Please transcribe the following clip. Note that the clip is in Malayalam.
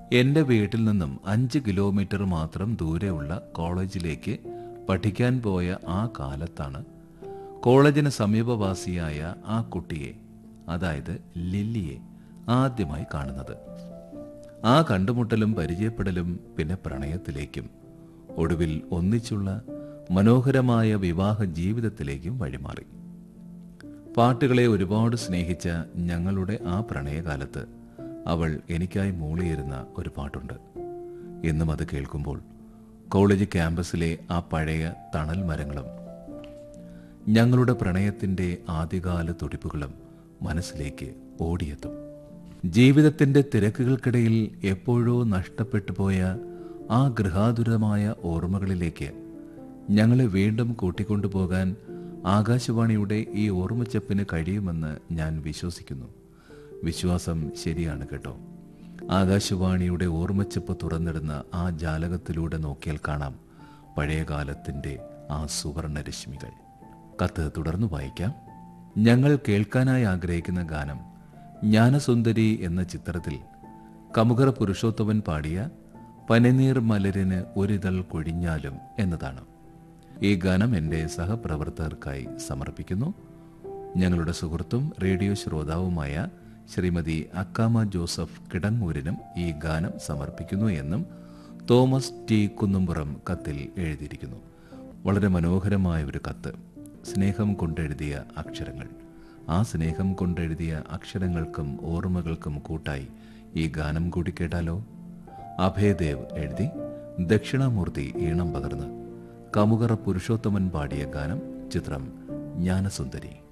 എൻ്റെ വീട്ടിൽ നിന്നും അഞ്ച് കിലോമീറ്റർ മാത്രം ദൂരെയുള്ള കോളേജിലേക്ക് പഠിക്കാൻ പോയ ആ കാലത്താണ് കോളേജിന് സമീപവാസിയായ ആ കുട്ടിയെ അതായത് ലില്ലിയെ ആദ്യമായി കാണുന്നത് ആ കണ്ടുമുട്ടലും പരിചയപ്പെടലും പിന്നെ പ്രണയത്തിലേക്കും ഒടുവിൽ ഒന്നിച്ചുള്ള മനോഹരമായ വിവാഹ ജീവിതത്തിലേക്കും വഴിമാറി പാട്ടുകളെ ഒരുപാട് സ്നേഹിച്ച ഞങ്ങളുടെ ആ പ്രണയകാലത്ത് അവൾ എനിക്കായി മൂളിയിരുന്ന ഒരു പാട്ടുണ്ട് എന്നും അത് കേൾക്കുമ്പോൾ കോളേജ് ക്യാമ്പസിലെ ആ പഴയ തണൽ മരങ്ങളും ഞങ്ങളുടെ പ്രണയത്തിന്റെ ആദ്യകാല തുടിപ്പുകളും മനസ്സിലേക്ക് ഓടിയെത്തും ജീവിതത്തിന്റെ തിരക്കുകൾക്കിടയിൽ എപ്പോഴോ നഷ്ടപ്പെട്ടു പോയ ആ ഗൃഹാതുരമായ ഓർമ്മകളിലേക്ക് ഞങ്ങളെ വീണ്ടും കൂട്ടിക്കൊണ്ടുപോകാൻ ആകാശവാണിയുടെ ഈ ഓർമ്മച്ചപ്പിന് കഴിയുമെന്ന് ഞാൻ വിശ്വസിക്കുന്നു വിശ്വാസം ശരിയാണ് കേട്ടോ ആകാശവാണിയുടെ ഓർമ്മച്ചപ്പ് തുറന്നിടുന്ന ആ ജാലകത്തിലൂടെ നോക്കിയാൽ കാണാം പഴയകാലത്തിന്റെ ആ സുവർണ രശ്മികൾ കത്ത് തുടർന്നു വായിക്കാം ഞങ്ങൾ കേൾക്കാനായി ആഗ്രഹിക്കുന്ന ഗാനം ജ്ഞാനസുന്ദരി എന്ന ചിത്രത്തിൽ കമുകർ പുരുഷോത്തമൻ പാടിയ പനിനീർ മലരിന് ഒരിതൾ കൊഴിഞ്ഞാലും എന്നതാണ് ഈ ഗാനം എൻ്റെ സഹപ്രവർത്തകർക്കായി സമർപ്പിക്കുന്നു ഞങ്ങളുടെ സുഹൃത്തും റേഡിയോ ശ്രോതാവുമായ ശ്രീമതി അക്കാമ ജോസഫ് കിടങ്ങൂരിനും ഈ ഗാനം സമർപ്പിക്കുന്നു എന്നും തോമസ് ടി കുന്നുംപുറം കത്തിൽ എഴുതിയിരിക്കുന്നു വളരെ മനോഹരമായ ഒരു കത്ത് സ്നേഹം കൊണ്ടെഴുതിയ അക്ഷരങ്ങൾ ആ സ്നേഹം കൊണ്ടെഴുതിയ അക്ഷരങ്ങൾക്കും ഓർമ്മകൾക്കും കൂട്ടായി ഈ ഗാനം കൂടി കേട്ടാലോ അഭയദേവ് എഴുതി ദക്ഷിണാമൂർത്തി ഈണം പകർന്ന് കമുകറ പുരുഷോത്തമൻ പാടിയ ഗാനം ചിത്രം ജ്ഞാനസുന്ദരി